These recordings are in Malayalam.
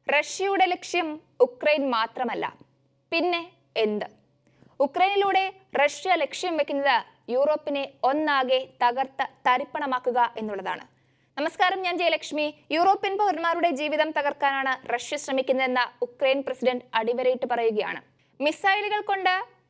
റഷ്യയുടെ ലക്ഷ്യം ഉക്രൈൻ മാത്രമല്ല പിന്നെ എന്ത് ഉക്രൈനിലൂടെ റഷ്യ ലക്ഷ്യം വെക്കുന്നത് യൂറോപ്പിനെ ഒന്നാകെ തകർത്ത് തരിപ്പണമാക്കുക എന്നുള്ളതാണ് നമസ്കാരം ഞാൻ ജയലക്ഷ്മി യൂറോപ്യൻ പൗരന്മാരുടെ ജീവിതം തകർക്കാനാണ് റഷ്യ ശ്രമിക്കുന്നതെന്ന ഉക്രൈൻ പ്രസിഡന്റ് അടിവരയിട്ട് പറയുകയാണ് മിസൈലുകൾ കൊണ്ട്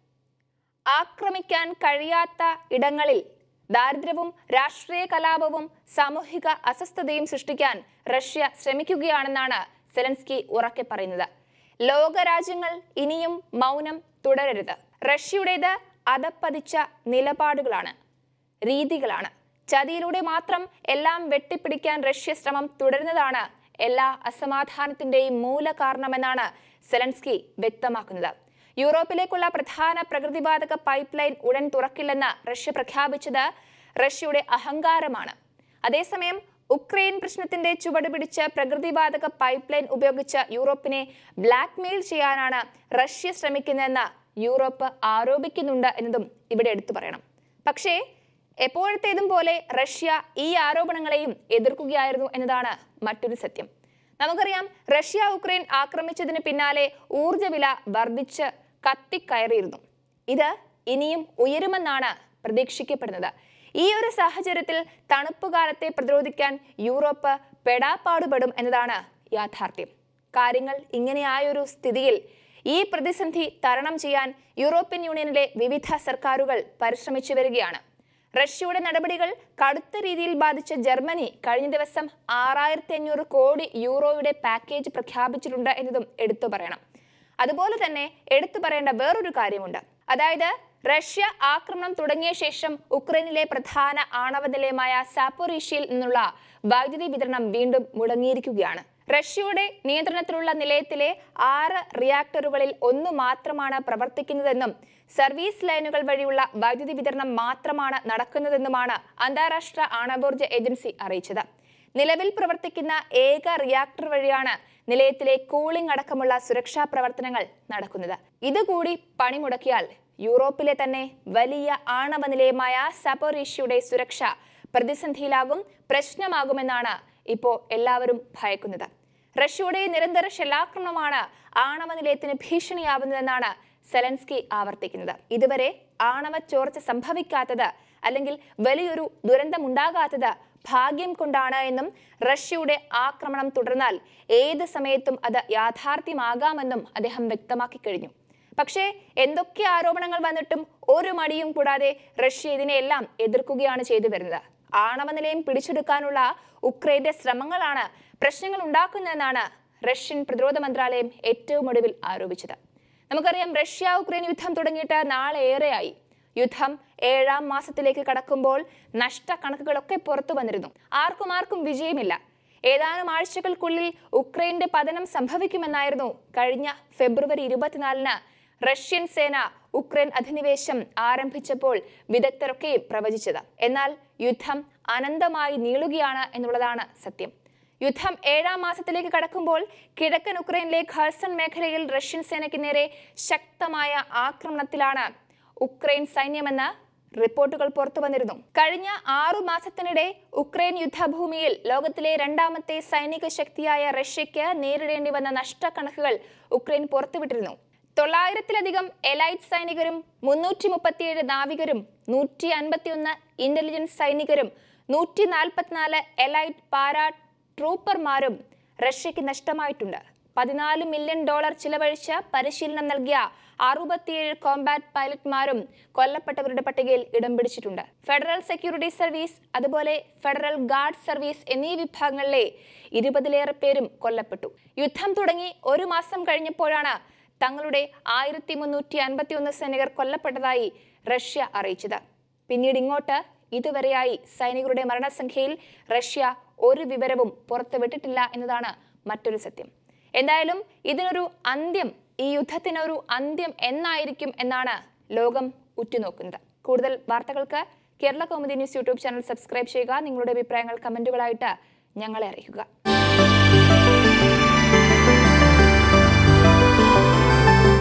ആക്രമിക്കാൻ കഴിയാത്ത ഇടങ്ങളിൽ ദാരിദ്ര്യവും രാഷ്ട്രീയ കലാപവും സാമൂഹിക അസ്വസ്ഥതയും സൃഷ്ടിക്കാൻ റഷ്യ ശ്രമിക്കുകയാണെന്നാണ് സെലൻസ്കി ഉറക്കെ പറയുന്നത് ലോകരാജ്യങ്ങൾ ഇനിയും മൗനം തുടരരുത് റഷ്യയുടേത് അതപ്പതിച്ച നിലപാടുകളാണ് രീതികളാണ് ചതിയിലൂടെ മാത്രം എല്ലാം വെട്ടിപ്പിടിക്കാൻ റഷ്യ ശ്രമം തുടരുന്നതാണ് എല്ലാ അസമാധാനത്തിന്റെയും മൂല കാരണമെന്നാണ് സെലൻസ്കി വ്യക്തമാക്കുന്നത് യൂറോപ്പിലേക്കുള്ള പ്രധാന പ്രകൃതിവാതക പൈപ്പ് ലൈൻ ഉടൻ തുറക്കില്ലെന്ന് റഷ്യ പ്രഖ്യാപിച്ചത് റഷ്യയുടെ അഹങ്കാരമാണ് അതേസമയം ഉക്രൈൻ പ്രശ്നത്തിന്റെ ചുവട് പിടിച്ച് പ്രകൃതിവാതക പൈപ്പ് ലൈൻ ഉപയോഗിച്ച് യൂറോപ്പിനെ ബ്ലാക്ക്മെയിൽ ചെയ്യാനാണ് റഷ്യ ശ്രമിക്കുന്നതെന്ന് യൂറോപ്പ് ആരോപിക്കുന്നുണ്ട് എന്നതും ഇവിടെ എടുത്തു പറയണം പക്ഷേ എപ്പോഴത്തേതും പോലെ റഷ്യ ഈ ആരോപണങ്ങളെയും എതിർക്കുകയായിരുന്നു എന്നതാണ് മറ്റൊരു സത്യം നമുക്കറിയാം റഷ്യ ഉക്രൈൻ ആക്രമിച്ചതിന് പിന്നാലെ ഊർജ്ജവില വർദ്ധിച്ച് കത്തിക്കയറിയിരുന്നു ഇത് ഇനിയും ഉയരുമെന്നാണ് പ്രതീക്ഷിക്കപ്പെടുന്നത് ഈ ഒരു സാഹചര്യത്തിൽ തണുപ്പ് കാലത്തെ പ്രതിരോധിക്കാൻ യൂറോപ്പ് പെടാപ്പാടുപെടും എന്നതാണ് യാഥാർത്ഥ്യം കാര്യങ്ങൾ ഇങ്ങനെയായൊരു സ്ഥിതിയിൽ ഈ പ്രതിസന്ധി തരണം ചെയ്യാൻ യൂറോപ്യൻ യൂണിയനിലെ വിവിധ സർക്കാരുകൾ പരിശ്രമിച്ചു വരികയാണ് റഷ്യയുടെ നടപടികൾ കടുത്ത രീതിയിൽ ബാധിച്ച ജർമ്മനി കഴിഞ്ഞ ദിവസം ആറായിരത്തി അഞ്ഞൂറ് കോടി യൂറോയുടെ പാക്കേജ് പ്രഖ്യാപിച്ചിട്ടുണ്ട് എന്നതും എടുത്തു പറയണം അതുപോലെ തന്നെ എടുത്തു പറയേണ്ട വേറൊരു കാര്യമുണ്ട് അതായത് റഷ്യ ആക്രമണം തുടങ്ങിയ ശേഷം ഉക്രൈനിലെ പ്രധാന ആണവ നിലയമായ സാപ്പോറീഷ്യയിൽ നിന്നുള്ള വൈദ്യുതി വിതരണം വീണ്ടും മുടങ്ങിയിരിക്കുകയാണ് റഷ്യയുടെ നിയന്ത്രണത്തിലുള്ള നിലയത്തിലെ ആറ് റിയാക്ടറുകളിൽ ഒന്ന് മാത്രമാണ് പ്രവർത്തിക്കുന്നതെന്നും സർവീസ് ലൈനുകൾ വഴിയുള്ള വൈദ്യുതി വിതരണം മാത്രമാണ് നടക്കുന്നതെന്നുമാണ് അന്താരാഷ്ട്ര ആണവോർജ ഏജൻസി അറിയിച്ചത് നിലവിൽ പ്രവർത്തിക്കുന്ന ഏക റിയാക്ടർ വഴിയാണ് നിലയത്തിലെ കൂളിംഗ് അടക്കമുള്ള സുരക്ഷാ പ്രവർത്തനങ്ങൾ നടക്കുന്നത് ഇതുകൂടി പണിമുടക്കിയാൽ യൂറോപ്പിലെ തന്നെ വലിയ ആണവ നിലയമായ സപ്പോറീഷ്യയുടെ സുരക്ഷ പ്രതിസന്ധിയിലാകും പ്രശ്നമാകുമെന്നാണ് ഇപ്പോൾ എല്ലാവരും ഭയക്കുന്നത് റഷ്യയുടെ നിരന്തര ഷെല്ലാക്രമണമാണ് ആണവ നിലയത്തിന് ഭീഷണിയാവുന്നതെന്നാണ് സെലൻസ്കി ആവർത്തിക്കുന്നത് ഇതുവരെ ആണവ ചോർച്ച സംഭവിക്കാത്തത് അല്ലെങ്കിൽ വലിയൊരു ദുരന്തമുണ്ടാകാത്തത് ഭാഗ്യം കൊണ്ടാണ് എന്നും റഷ്യയുടെ ആക്രമണം തുടർന്നാൽ ഏത് സമയത്തും അത് യാഥാർത്ഥ്യമാകാമെന്നും അദ്ദേഹം വ്യക്തമാക്കി കഴിഞ്ഞു പക്ഷേ എന്തൊക്കെ ആരോപണങ്ങൾ വന്നിട്ടും ഒരു മടിയും കൂടാതെ റഷ്യ ഇതിനെയെല്ലാം എതിർക്കുകയാണ് ചെയ്തു വരുന്നത് ആണവ നിലയം പിടിച്ചെടുക്കാനുള്ള ഉക്രൈന്റെ ശ്രമങ്ങളാണ് പ്രശ്നങ്ങൾ ഉണ്ടാക്കുന്നതെന്നാണ് റഷ്യൻ പ്രതിരോധ മന്ത്രാലയം ഏറ്റവും ഒടുവിൽ ആരോപിച്ചത് നമുക്കറിയാം റഷ്യ ഉക്രൈൻ യുദ്ധം തുടങ്ങിയിട്ട് നാളേറെയായി യുദ്ധം ഏഴാം മാസത്തിലേക്ക് കടക്കുമ്പോൾ നഷ്ടക്കണക്കുകളൊക്കെ പുറത്തു വന്നിരുന്നു ആർക്കും ആർക്കും വിജയമില്ല ഏതാനും ആഴ്ചകൾക്കുള്ളിൽ ഉക്രൈന്റെ പതനം സംഭവിക്കുമെന്നായിരുന്നു കഴിഞ്ഞ ഫെബ്രുവരി ഇരുപത്തിനാലിന് റഷ്യൻ സേന ഉക്രൈൻ അധിനിവേശം ആരംഭിച്ചപ്പോൾ വിദഗ്ധരൊക്കെയും പ്രവചിച്ചത് എന്നാൽ യുദ്ധം അനന്തമായി നീളുകയാണ് എന്നുള്ളതാണ് സത്യം യുദ്ധം ഏഴാം മാസത്തിലേക്ക് കടക്കുമ്പോൾ കിഴക്കൻ ഉക്രൈനിലെ ഖർസൺ മേഖലയിൽ റഷ്യൻ സേനയ്ക്ക് നേരെ ശക്തമായ ആക്രമണത്തിലാണ് ഉക്രൈൻ സൈന്യമെന്ന് റിപ്പോർട്ടുകൾ പുറത്തു വന്നിരുന്നു കഴിഞ്ഞ ആറു മാസത്തിനിടെ ഉക്രൈൻ യുദ്ധഭൂമിയിൽ ലോകത്തിലെ രണ്ടാമത്തെ സൈനിക ശക്തിയായ റഷ്യയ്ക്ക് നേരിടേണ്ടി വന്ന നഷ്ടക്കണക്കുകൾ ഉക്രൈൻ പുറത്തുവിട്ടിരുന്നു തൊള്ളായിരത്തിലധികം എലൈറ്റ് സൈനികരും മുന്നൂറ്റി മുപ്പത്തിയേഴ് നാവികരും നൂറ്റി അൻപത്തിയൊന്ന് ഇന്റലിജൻസ് സൈനികരും നൂറ്റി നാൽപ്പത്തിനാല് എലൈറ്റ് പാരാ ട്രൂപ്പർമാരും റഷ്യയ്ക്ക് നഷ്ടമായിട്ടുണ്ട് പതിനാല് മില്യൺ ഡോളർ ചിലവഴിച്ച് പരിശീലനം നൽകിയ അറുപത്തിയേഴ് കോമ്പാറ്റ് പൈലറ്റ്മാരും കൊല്ലപ്പെട്ടവരുടെ പട്ടികയിൽ ഇടം പിടിച്ചിട്ടുണ്ട് ഫെഡറൽ സെക്യൂരിറ്റി സർവീസ് അതുപോലെ ഫെഡറൽ ഗാർഡ് സർവീസ് എന്നീ വിഭാഗങ്ങളിലെ ഇരുപതിലേറെ പേരും കൊല്ലപ്പെട്ടു യുദ്ധം തുടങ്ങി ഒരു മാസം കഴിഞ്ഞപ്പോഴാണ് തങ്ങളുടെ ആയിരത്തി മുന്നൂറ്റി അൻപത്തി ഒന്ന് സൈനികർ കൊല്ലപ്പെട്ടതായി റഷ്യ അറിയിച്ചത് പിന്നീട് ഇങ്ങോട്ട് ഇതുവരെയായി സൈനികരുടെ മരണസംഖ്യയിൽ റഷ്യ ഒരു വിവരവും പുറത്തുവിട്ടിട്ടില്ല എന്നതാണ് മറ്റൊരു സത്യം എന്തായാലും ഇതിനൊരു അന്ത്യം ഈ യുദ്ധത്തിനൊരു അന്ത്യം എന്നായിരിക്കും എന്നാണ് ലോകം ഉറ്റുനോക്കുന്നത് കൂടുതൽ വാർത്തകൾക്ക് Kerala Kaumudi news YouTube channel subscribe ചെയ്യുക നിങ്ങളുടെ അഭിപ്രായങ്ങൾ കമന്റുകളായിട്ട് ഞങ്ങളെ അറിയിക്കുക